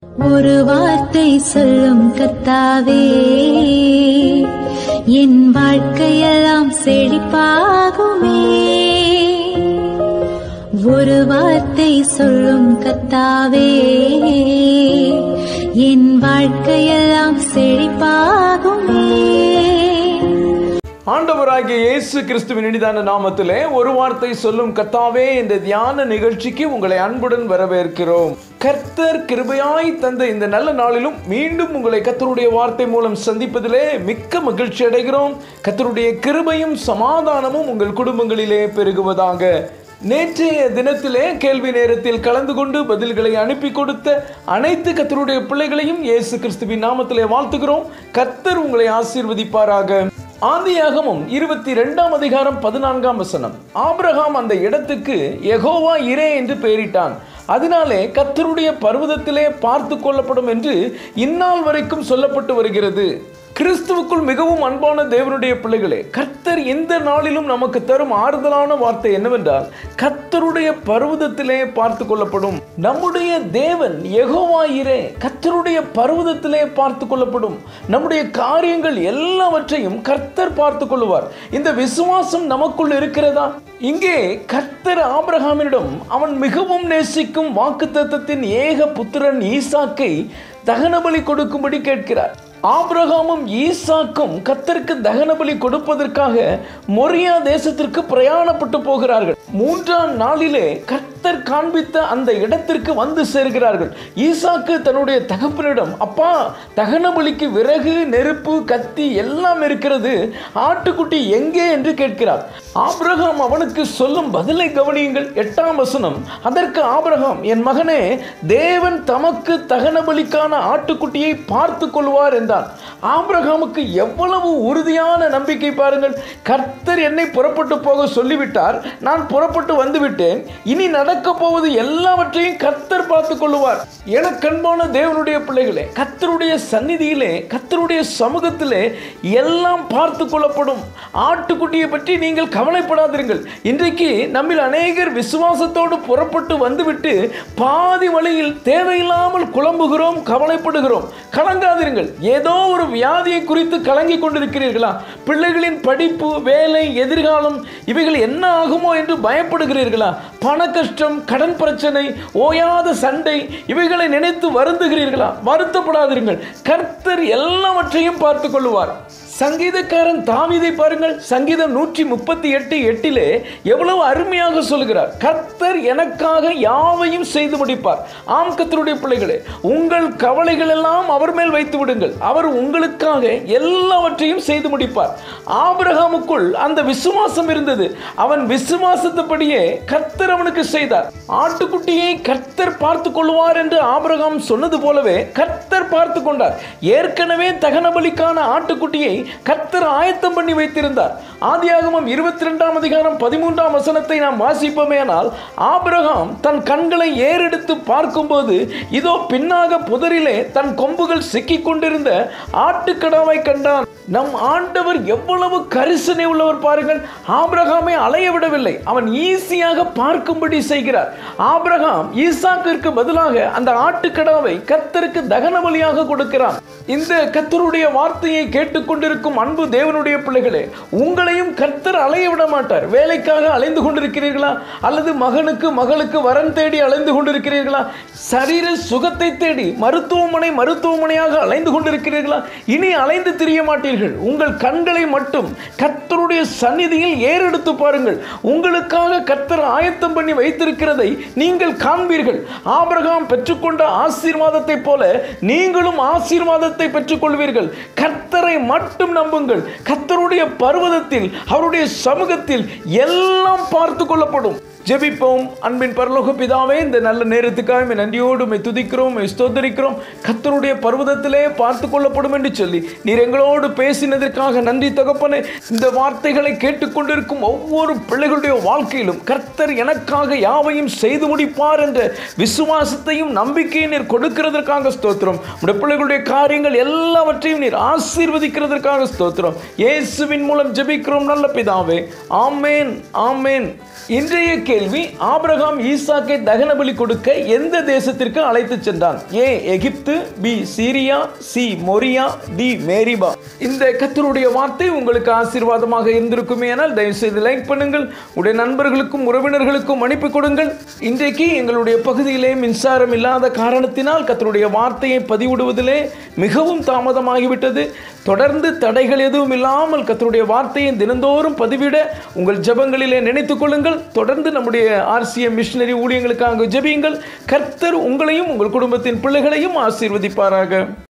ஒரு வார்த்தை சொல்லும் கத்தாவே என் வாழ்க்கையெல்லாம் செழிப்பாகுமே ஒரு வார்த்தை சொல்லும் கத்தாவே என் வாழ்க்கையெல்லாம் செழிப்பாகுமே ஆண்டவராகிய இயேசு கிறிஸ்துவின் இனிதான நாமத்திலே ஒரு வார்த்தை சொல்லும் கத்தாவே என்ற தியான நிகழ்ச்சிக்கு உங்களை அன்புடன் வரவேற்கிறோம் கர்த்தர் கிருபையாய் தந்த இந்த நல்ல நாளிலும் மீண்டும் உங்களை கர்த்தருடைய வார்த்தை மூலம் சந்திப்பதிலே மிக்க மகிழ்ச்சி அடைகிறோம் கர்த்தருடைய கிருபையும் சமாதானமும் உங்கள் குடும்பங்களிலே பெருகுவதாக நேற்றைய தினத்திலே கேள்வி நேரத்தில் கலந்து கொண்டு பதில்களை அனுப்பி கொடுத்த அனைத்து கர்த்தருடைய பிள்ளைகளையும் இயேசு கிறிஸ்துவின் நாமத்திலே வாழ்த்துகிறோம் கர்த்தர் உங்களை ஆசீர்வதிப்பாராக ஆதியாகமும் இருபத்தி ரெண்டாம் அதிகாரம் பதினான்காம் வசனம் ஆபிரகாம் அந்த இடத்துக்கு யெகோவா இரே என்று பெயரிட்டான் அதனாலே கர்த்தருடைய பர்வதத்திலே பார்த்து கொள்ளப்படும் என்று இந்நாள் வரைக்கும் சொல்லப்பட்டு வருகிறது கிறிஸ்துவுக்குள் மிகவும் அன்பான தேவனுடைய பிள்ளைகளே கர்த்தர் எந்த நாளிலும் நமக்கு தரும் ஆறுதலான வார்த்தை என்னவென்றால் கர்த்தருடைய பர்வதத்திலே பார்த்து கொள்ளப்படும் நம்முடைய தேவன் யெகோவாயிரே கர்த்தருடைய பர்வதத்திலே பார்த்து கொள்ளப்படும் நம்முடைய காரியங்கள் எல்லாவற்றையும் கர்த்தர் பார்த்து கொள்ளுவார் இந்த விசுவாசம் நமக்குள் இருக்கிறதா இங்கே கர்த்தர் ஆபிரகாமினிடம் அவன் மிகவும் நேசிக்கும் வாக்குத்தத்தத்தின் ஏக புத்திரன் ஈசாக்கை தகனபலி கொடுக்கும்படி கேட்கிறார் ஆபிரகாமும் ஈசாக்கும் கத்தருக்கு தகனபலி கொடுப்பதற்காக மொரியா தேசத்திற்கு பிரயாணப்பட்டு போகிறார்கள் மூன்றாம் நாளிலே கர்த்தர் காண்பித்த அந்த இடத்திற்கு வந்து சேர்கிறார்கள் ஈசாக்கு தன்னுடைய தகப்பனிடம் அப்பா தகனபலிக்கு விறகு நெருப்பு கத்தி எல்லாம் இருக்கிறது ஆட்டுக்குட்டி எங்கே என்று கேட்கிறார் ஆபிரகாம் அவனுக்கு சொல்லும் பதிலை கவனியுங்கள் எட்டாம் வசனம் அதற்கு ஆபிரகாம் என் மகனே தேவன் தமக்கு தகனபலிக்கான ஆட்டுக்குட்டியை பார்த்து கொள்வார் என்றான் ஆபிரகாமுக்கு எவ்வளவு உறுதியான நம்பிக்கை பாருங்கள் கர்த்தர் என்னை புறப்பட்டு போக சொல்லிவிட்டார் நான் புறப்பட்டு வந்துவிட்டேன் இனி நடக்க போவது எல்லாவற்றையும் கர்த்தர் பார்த்து கொள்ளுவார் எனக்கன்பான தேவனுடைய பிள்ளைகளே கர்த்தருடைய சந்நிதியிலே கர்த்தருடைய சமூகத்திலே எல்லாம் பார்த்து கொள்ளப்படும் ஆட்டுக்குட்டியை பற்றி நீங்கள் கவலைப்படாதீர்கள் இன்றைக்கு நம்மில் அநேகர் விசுவாசத்தோடு புறப்பட்டு வந்துவிட்டு பாதி வழியில் தேவையில்லாமல் குழம்புகிறோம் கவலைப்படுகிறோம் கலங்காதீர்கள் ஏதோ ஒரு வியாதியை குறித்து கலங்கி கொண்டிருக்கிறீர்களா பிள்ளைகளின் படிப்பு வேலை எதிர்காலம் இவைகள் என்ன ஆகுமோ என்று பயப்படுகிறீர்களா பண கஷ்டம் கடன் பிரச்சனை ஓயாத சண்டை இவைகளை நினைத்து வருந்துகிறீர்களா வருத்தப்படாதீர்கள் கர்த்தர் எல்லாவற்றையும் பார்த்து கொள்ளுவார் சங்கீதக்காரன் தாவீதை பாருங்கள் சங்கீதம் நூற்றி முப்பத்தி எட்டு எட்டிலே எவ்வளவு அருமையாக சொல்கிறார் கர்த்தர் எனக்காக யாவையும் செய்து முடிப்பார் ஆம் கர்த்தருடைய பிள்ளைகளே உங்கள் கவலைகள் எல்லாம் அவர் மேல் வைத்து விடுங்கள் அவர் உங்களுக்காக எல்லாவற்றையும் செய்து முடிப்பார் ஆபிரகாமுக்குள் அந்த விசுவாசம் இருந்தது அவன் விசுவாசத்தபடியே கர்த்தர் அவனுக்கு செய்தார் ஆட்டுக்குட்டியை கர்த்தர் பார்த்து கொள்வார் என்று ஆபிரகாம் சொன்னது போலவே கர்த்தர் பார்த்து கொண்டார் ஏற்கனவே தகனபலிக்கான ஆட்டுக்குட்டியை கர்த்தர் ஆயத்தம் பண்ணி வைத்திருந்தார் ஆதியாகமம் இருபத்தி ரெண்டாம் அதிகாரம் பதிமூன்றாம் வசனத்தை நாம் வாசிப்போமேனால் ஆபிரகாம் தன் கண்களை ஏறெடுத்து பார்க்கும்போது இதோ பின்னாக புதரிலே தன் கொம்புகள் சிக்கிக் கொண்டிருந்த ஆட்டுக்கடாவை கண்டான் நம் ஆண்டவர் எவ்வளவு கரிசனை உள்ளவர் பாருங்கள் ஆபிரகாமை அலைய விடவில்லை அவன் ஈஸியாக பார்க்கும்படி செய்கிறார் ஆபிரகாம் ஈசாக்கிற்கு பதிலாக அந்த ஆட்டுக்கடாவை கர்த்தருக்கு தகன பலியாக கொடுக்கிறான் இந்த கர்த்தருடைய வார்த்தையை கேட்டுக்கொண்டிருக்கும் அன்பு தேவனுடைய பிள்ளைகளே உங்களையும் கர்த்தர் அலைய விட மாட்டார் வேலைக்காக அலைந்து கொண்டிருக்கிறீர்களா அல்லது மகனுக்கு மகளுக்கு வரன் தேடி அலைந்து கொண்டிருக்கிறீர்களா சரீர சுகத்தை தேடி மருத்துவமனை மருத்துவமனையாக அலைந்து கொண்டிருக்கிறீர்களா இனி அலைந்து திரிய மாட்டீர்கள் உங்கள் கண்களை மட்டும் கர்த்தருடைய சந்நிதியில் ஏறெடுத்து பாருங்கள் உங்களுக்காக கர்த்தர் ஆயத்தம் பண்ணி வைத்திருக்கிறதை நீங்கள் காண்பீர்கள் ஆபிரகாம் பெற்றுக்கொண்ட ஆசீர்வாதத்தை போல நீங்களும் ஆசீர்வாதத்தை பெற்றுக்கொள்வீர்கள் கர்த்தரை மட்டும் நம்புங்கள் கர்த்தருடைய பர்வதத்தில் அவருடைய சமூகத்தில் எல்லாம் பார்த்து கொள்ளப்படும் ஜெபிப்போம் அன்பின் பரலோக பிதாவே இந்த நல்ல நேரத்துக்காக உம்மை நன்றியோடு உம்மை துதிக்கிறோம் உம்மை ஸ்தோத்தரிக்கிறோம் கர்த்தருடைய பர்வதத்திலே பார்த்து கொள்ளப்படும் என்று சொல்லி நீர் எங்களோடு பேசினதற்காக நன்றி தகப்பனே இந்த வார்த்தைகளை கேட்டுக்கொண்டிருக்கும் ஒவ்வொரு பிள்ளைகளுடைய வாழ்க்கையிலும் கர்த்தர் எனக்காக யாவையும் செய்து முடிப்பார் என்ற விசுவாசத்தையும் நம்பிக்கையும் நீர் கொடுக்கிறதற்காக ஸ்தோத்திரம் உடைய பிள்ளைகளுடைய காரியங்கள் எல்லாவற்றையும் நீர் ஆசீர்வதிக்கிறதற்காக ஸ்தோத்திரம் இயேசுவின் மூலம் ஜெபிக்கிறோம் நல்ல பிதாவே ஆமேன் ஆமேன் இன்றைய கேள்வி ஆபிரகாம் ஈசாக்கை தகன பலி கொடுக்க எந்த தேசத்திற்கு அழைத்து சென்றான் ஏ எகிப்து பி சீரியா சி மொரியா டி மேரிபா இந்த கத்தருடைய வார்த்தை உங்களுக்கு ஆசீர்வாதமாக இருந்திருக்குமே ஆனால் தயவு செய்து லைக் பண்ணுங்கள் உடைய நண்பர்களுக்கும் உறவினர்களுக்கும் அனுப்பி கொடுங்கள் இன்றைக்கு எங்களுடைய பகுதியிலே மின்சாரம் இல்லாத காரணத்தினால் கத்தருடைய வார்த்தையை பதிவிடுவதிலே மிகவும் தாமதமாகிவிட்டது தொடர்ந்து தடைகள் எதுவும் இல்லாமல் கத்தருடைய வார்த்தையை தினந்தோறும் பதிவிட உங்கள் ஜெபங்களிலே நினைத்துக் கொள்ளுங்கள் தொடர்ந்து நம்முடைய ஆர்சிஎம் மிஷினரி ஊழியங்களுக்காக ஜெபியுங்கள் கர்த்தர் உங்களையும் உங்கள் குடும்பத்தின் பிள்ளைகளையும் ஆசீர்வதிப்பாராக